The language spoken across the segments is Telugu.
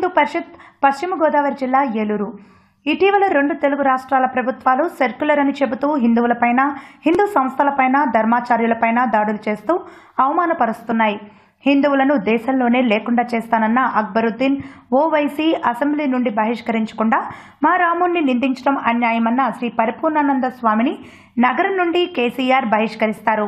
పరిషత్ పశ్చిమ గోదావరి జిల్లా ఏలూరు ఇటీవల రెండు తెలుగు రాష్ట్రాల ప్రభుత్వాలు సర్క్యులర్ అని చెబుతూ హిందువులపైన హిందూ సంస్థలపైన ధర్మాచార్యులపైన దాడులు చేస్తూ అవమానపరుస్తున్నాయి హిందువులను దేశంలోనే లేకుండా చేస్తానన్న అక్బరుద్దీన్ ఓవైసీ అసెంబ్లీ నుండి బహిష్కరించకుండా మా రాముణ్ణి నిందించడం అన్యాయమన్న శ్రీ పరిపూర్ణానంద స్వామిని నగరం నుండి కేసీఆర్ బహిష్కరిస్తారు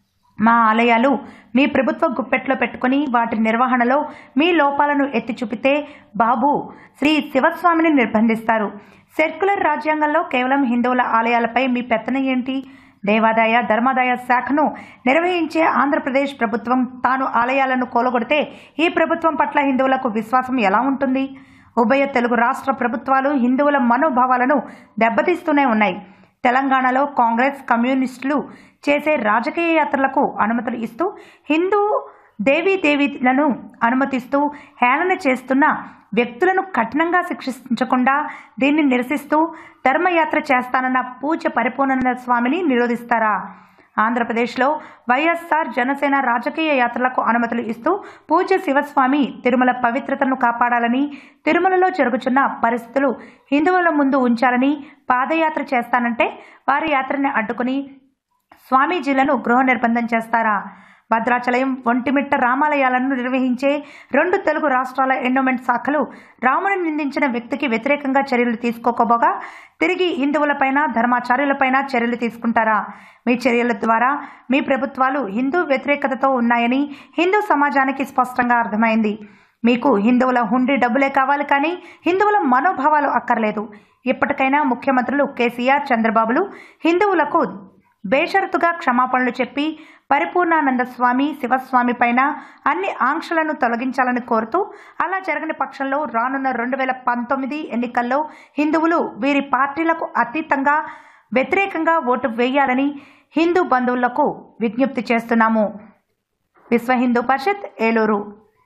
మా ఆలయాలు మీ ప్రభుత్వ గుప్పెట్లో పెట్టుకుని వాటి నిర్వహణలో మీ లోపాలను ఎత్తి చూపితే బాబు శ్రీ శివస్వామిని నిర్బంధిస్తారు సెర్కులర్ రాజ్యాంగంలో కేవలం హిందువుల ఆలయాలపై మీ పెత్తనం ఏంటి దేవాదాయ ధర్మాదాయ శాఖను నిర్వహించే ఆంధ్రప్రదేశ్ ప్రభుత్వం తాను ఆలయాలను కూలగొడితే ఈ ప్రభుత్వం పట్ల హిందువులకు విశ్వాసం ఎలా ఉంటుంది ఉభయ తెలుగు రాష్ట్ర ప్రభుత్వాలు హిందువుల మనోభావాలను దెబ్బతీస్తూనే ఉన్నాయి తెలంగాణలో కాంగ్రెస్ కమ్యూనిస్టులు చేసే రాజకీయ యాత్రలకు అనుమతులు ఇస్తూ హిందూ దేవీ దేవీలను అనుమతిస్తూ హేళన చేస్తున్న వ్యక్తులను కఠినంగా శిక్షించకుండా దీన్ని నిరసిస్తూ ధర్మయాత్ర చేస్తానన్న పూజ పరిపూర్ణానంద స్వామిని నిరోధిస్తారా ఆంధ్రప్రదేశ్లో వైఎస్ఆర్ జనసేన రాజకీయ యాత్రలకు అనుమతులు ఇస్తూ పూజ్య శివస్వామి తిరుమల పవిత్రతను కాపాడాలని తిరుమలలో జరుగుతున్న పరిస్థితులు హిందువుల ముందు ఉంచాలని పాదయాత్ర చేస్తానంటే వారి యాత్రని అడ్డుకుని స్వామీజీలను గృహ నిర్బంధం చేస్తారా భద్రాచలం ఒంటిమిట్ట రామాలయాలను నిర్వహించే రెండు తెలుగు రాష్ట్రాల ఎండోమెంట్ శాఖలు రాముని నిందించిన వ్యక్తికి వ్యతిరేకంగా చర్యలు తీసుకోకపోగా తిరిగి హిందువులపైన ధర్మాచార్యులపైన చర్యలు తీసుకుంటారా మీ చర్యల ద్వారా మీ ప్రభుత్వాలు హిందూ వ్యతిరేకతతో ఉన్నాయని హిందూ సమాజానికి స్పష్టంగా అర్థమైంది మీకు హిందువుల హుండీ డబ్బులే కావాలి కానీ హిందువుల మనోభావాలు అక్కర్లేదు ఇప్పటికైనా ముఖ్యమంత్రులు కేసీఆర్ చంద్రబాబులు హిందువులకు బేషరతుగా క్షమాపణలు చెప్పి పరిపూర్ణానంద స్వామి శివస్వామి పైన అన్ని ఆంక్షలను తొలగించాలని కోరుతూ అలా జరగని పక్షంలో రానున్న రెండు వేల పంతొమ్మిది ఎన్నికల్లో హిందువులు వీరి పార్టీలకు అతీతంగా వ్యతిరేకంగా ఓటు వేయాలని హిందూ బంధువులకు విజ్ఞప్తి చేస్తున్నాము విశ్వ హిందూ పరిషత్ ఏలూరు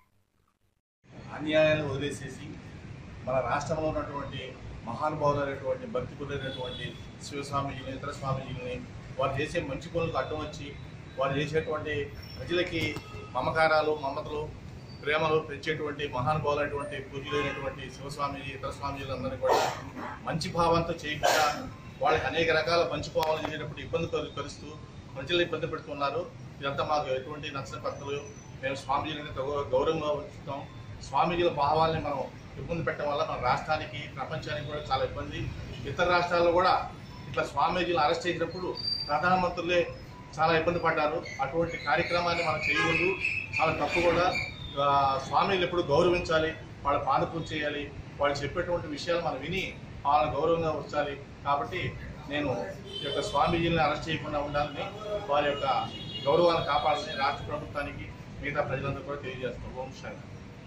అన్యాయాన్ని వదిలేసేసి మన రాష్ట్రంలో ఉన్నటువంటి మహానుభావులైనటువంటి భక్తికులైనటువంటి శివస్వామీజీని ఇతర స్వామీజీని వారు చేసే మంచి పనులకు అడ్డం వచ్చి వారు చేసేటువంటి ప్రజలకి మమకారాలు మమతలు ప్రేమలు పెంచేటువంటి మహానుభావులైనటువంటి పూజలైనటువంటి శివస్వామీజీ ఇతర స్వామీజీలందరినీ కూడా మంచి భావంతో చేయకుండా వాళ్ళకి అనేక రకాల మంచి భావాలు చేసేటప్పుడు ఇబ్బంది కలు- కలుస్తూ ప్రజలు ఇబ్బంది పెడుతున్నారు ఇదంతా మాకు ఎటువంటి నచ్చిన పద్ధతులు మేము స్వామీజీని గౌ- గౌరవంగా ఉంచుతాం స్వామీజీల భావాల్ని మనం ఇబ్బంది పెట్టడం వల్ల మన రాష్ట్రానికి ప్రపంచానికి కూడా చాలా ఇబ్బంది ఇతర రాష్ట్రాల్లో కూడా ఇట్లా స్వామీజీలు అరెస్ట్ చేసినప్పుడు ప్రధానమంత్రులే చాలా ఇబ్బంది పడ్డారు అటువంటి కార్యక్రమాన్ని మనం చేయకూడదు చాలా తప్పు కూడా ఆ, స్వామీలు ఎప్పుడు గౌరవించాలి వాళ్ళ పాదపూజ చేయాలి వాళ్ళు చెప్పేటువంటి విషయాలు మనం విని వాళ్ళని గౌరవంగా ఉంచాలి కాబట్టి నేను ఈ యొక్క స్వామీజీని అరెస్ట్ చేయకుండా ఉండాలని వారి యొక్క గౌరవాన్ని కాపాడాలని రాష్ట్ర ప్రభుత్వానికి మిగతా ప్రజలందరూ కూడా తెలియజేస్తాం ఓం శాంతి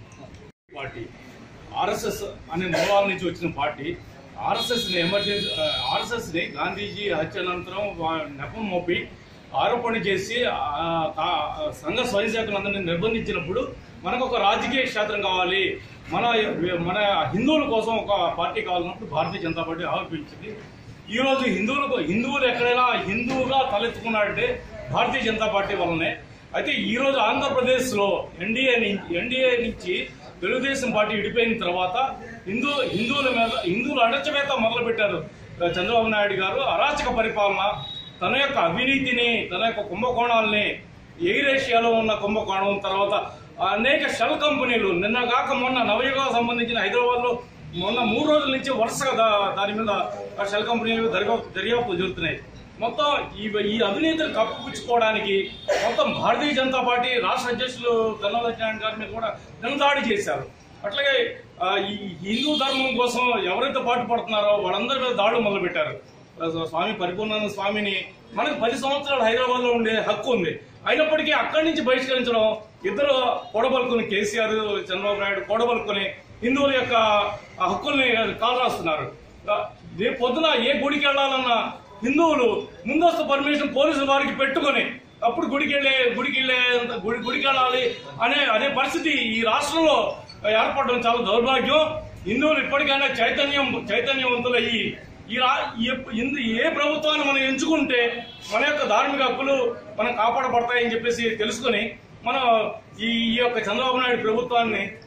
పార్టీ ఆర్ఎస్ఎస్ అనే మూలాల నుంచి వచ్చిన పార్టీ ఆర్ఎస్ఎస్ ని ఎమర్జెన్సీ ఆర్ఎస్ఎస్ ని గాంధీజీ హత్య అనంతరం వా- నెపం మోపి ఆరోపణ చేసి ఆ, ఆ, సంఘ స్వయం సేవకులందరినీ నిర్బంధించినప్పుడు మనకు ఒక రాజకీయ క్షేత్రం కావాలి మన మన హిందువుల కోసం ఒక పార్టీ కావాలన్నప్పుడు భారతీయ జనతా పార్టీ ఆరోపించింది ఈ రోజు హిందువులకు హిందువులు ఎక్కడైనా హిందువుగా తలెత్తుకున్నాడంటే భారతీయ జనతా పార్టీ వల్లనే అయితే ఈ రోజు ఆంధ్రప్రదేశ్ లో ఎన్డీఏ ఎన్డీఏ నుంచి తెలుగుదేశం పార్టీ విడిపోయిన తర్వాత హిందూ హిందువుల మీద హిందువుల అణచివేత మొదలు పెట్టారు చంద్రబాబు నాయుడు గారు అరాచక పరిపాలన తన యొక్క అవినీతిని తన యొక్క కుంభకోణాలని ఎయిర్ ఏషియాలో ఉన్న కుంభకోణం తర్వాత అనేక షెల్ కంపెనీలు నిన్న కాక మొన్న నవయుగం సంబంధించిన హైదరాబాద్ లో మొన్న మూడు రోజుల నుంచి వరుసగా దా- దాని మీద ఆ షెల్ కంపెనీలు దర్యాప్తు దర్యాప్తు జరుగుతున్నాయి మొత్తం ఈ ఈ అవినీతిని కప్పుపుచ్చుకోవడానికి మొత్తం భారతీయ జనతా పార్టీ రాష్ట్ర అధ్యక్షులు కన్నా లక్ష్మణ్ గారి మీద కూడా నిలదాడి చేశారు అట్లాగే ఆ, ఈ హిందూ ధర్మం కోసం ఎవరైతే పాటు పడుతున్నారో వాళ్ళందరి మీద దాడులు మొదలు పెట్టారు స్వామి పరిపూర్ణానంద స్వామిని మనకు పది సంవత్సరాలు హైదరాబాద్ లో ఉండే హక్కు ఉంది అయినప్పటికీ అక్కడి నుంచి బహిష్కరించడం ఇద్దరు కూడబలుకుని కేసీఆర్ చంద్రబాబు నాయుడు కూడబలుకుని హిందువుల యొక్క ఆ హక్కుల్ని కాలు రాస్తున్నారు ఆ, రేపు పొద్దున ఏ గుడికి వెళ్ళాలన్నా హిందువులు ముందస్తు పర్మిషన్ పోలీసు వారికి పెట్టుకొని అప్పుడు గుడికి వెళ్ళే గుడికి వెళ్ళే గుడి గుడికి వెళ్ళాలి అనే అనే పరిస్థితి ఈ రాష్ట్రంలో ఏర్పడడం చాలా దౌర్భాగ్యం హిందువులు ఇప్పటికైనా చైతన్యం చైతన్యవంతులయ్యి ఈ రా ఎప్- ఇందు- ఏ ప్రభుత్వాన్ని మనం ఎంచుకుంటే మన యొక్క ధార్మిక హక్కులు మనం కాపాడబడతాయని చెప్పేసి తెలుసుకొని మనం ఈ ఈ యొక్క చంద్రబాబు నాయుడు ప్రభుత్వాన్ని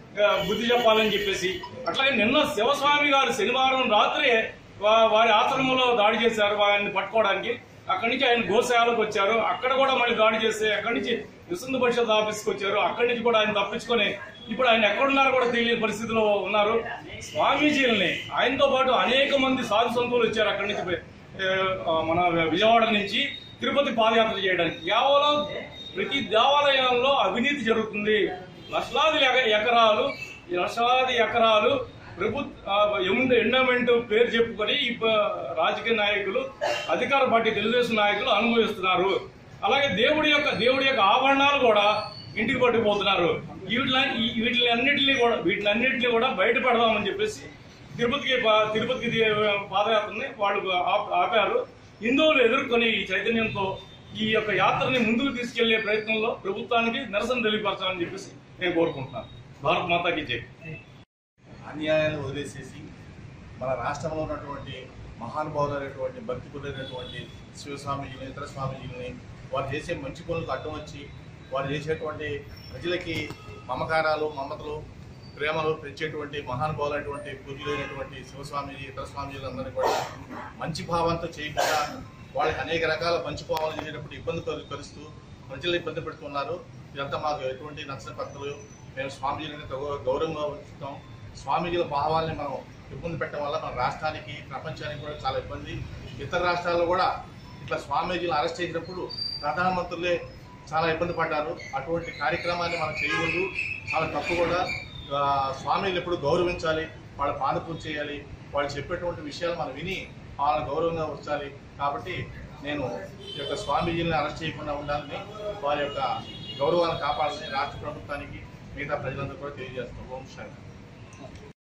ఆ, బుద్ధి చెప్పాలని చెప్పేసి అట్లాగే నిన్న శివస్వామి గారు శనివారం రాత్రి వా- వారి ఆశ్రమంలో దాడి చేశారు వారిని పట్టుకోవడానికి అక్కడి నుంచి ఆయన గోశాలకు వచ్చారు అక్కడ కూడా మళ్ళీ దాడి చేస్తే అక్కడి నుంచి విశుద్ధ పరిషత్ ఆఫీస్కి వచ్చారు అక్కడి నుంచి కూడా ఆయన తప్పించుకొని ఇప్పుడు ఆయన ఎక్కడున్నారో కూడా తెలియని పరిస్థితిలో ఉన్నారు స్వామీజీలని ఆయనతో పాటు అనేక మంది సాధు సంతులు వచ్చారు అక్కడి నుంచి ఆ, మన విజయవాడ నుంచి తిరుపతి పాదయాత్ర చేయడానికి కేవలం ప్రతి దేవాలయంలో అవినీతి జరుగుతుంది లక్షలాది ఎక- ఎకరాలు ఈ లక్షలాది ఎకరాలు ప్రభుత్వ ఎండోమెంట్ పేరు చెప్పుకొని ఈ ప- రాజకీయ నాయకులు అధికార పార్టీ తెలుగుదేశం నాయకులు అనుభవిస్తున్నారు అలాగే దేవుడి యొక్క దేవుడి యొక్క ఆభరణాలు కూడా ఇంటికి పట్టుకుపోతున్నారు వీటిని వీటిని అన్నింటినీ కూడా వీటిని అన్నింటినీ కూడా బయట పెడదామని చెప్పేసి తిరుపతికి పా- తిరుపతికి ది- పాదయాత్రని వాళ్ళు ఆప్- ఆపారు హిందువులు ఎదుర్కొని ఈ చైతన్యంతో ఈ యొక్క యాత్రని ముందుకు తీసుకెళ్లే ప్రయత్నంలో ప్రభుత్వానికి నిరసన తెలియపరచాలని చెప్పేసి నేను కోరుకుంటున్నాను భారత్ మాతాకి జై అన్యాయాన్ని వదిలేసేసి మన రాష్ట్రంలో ఉన్నటువంటి మహానుభావులైనటువంటి భక్తికులైనటువంటి శివస్వామీజీని ఇతర స్వామీజీని వారు చేసే మంచి పనులకు అడ్డం వచ్చి వారు చేసేటువంటి ప్రజలకి మమకారాలు మమతలు ప్రేమలు పెంచేటువంటి మహానుభావులైనటువంటి పూజలైనటువంటి శివస్వామీజీ ఇతర స్వామీజీలందరినీ కూడా మంచి భావంతో చేయకుండా వాళ్ళకి అనేక రకాల మంచి భావాలు చేసేటప్పుడు ఇబ్బంది కలు- కలుస్తూ ప్రజలు ఇబ్బంది పెడుతున్నారు ఇదంతా మాకు ఎటువంటి నచ్చపత్రులు మేము స్వామీజీని గౌ- గౌరవంగా ఉంచుతాం స్వామీజీల భావాల్ని మనం ఇబ్బంది పెట్టడం వల్ల మన రాష్ట్రానికి ప్రపంచానికి కూడా చాలా ఇబ్బంది ఇతర రాష్ట్రాల్లో కూడా ఇట్లా స్వామీజీలు అరెస్ట్ చేసినప్పుడు ప్రధానమంత్రులే చాలా ఇబ్బంది పడ్డారు అటువంటి కార్యక్రమాన్ని మనం చేయకూడదు చాలా తప్పు కూడా ఆ, స్వామీలు ఎప్పుడు గౌరవించాలి వాళ్ళ పాద పూజ చేయాలి వాళ్ళు చెప్పేటువంటి విషయాలు మనం విని వాళ్ళని గౌరవంగా ఉంచాలి కాబట్టి నేను ఈ యొక్క స్వామీజీని అరెస్ట్ చేయకుండా ఉండాలని వారి యొక్క గౌరవాన్ని కాపాడాలని రాష్ట్ర ప్రభుత్వానికి మిగతా ప్రజలందరూ కూడా తెలియజేస్తాం ఓం శాంతి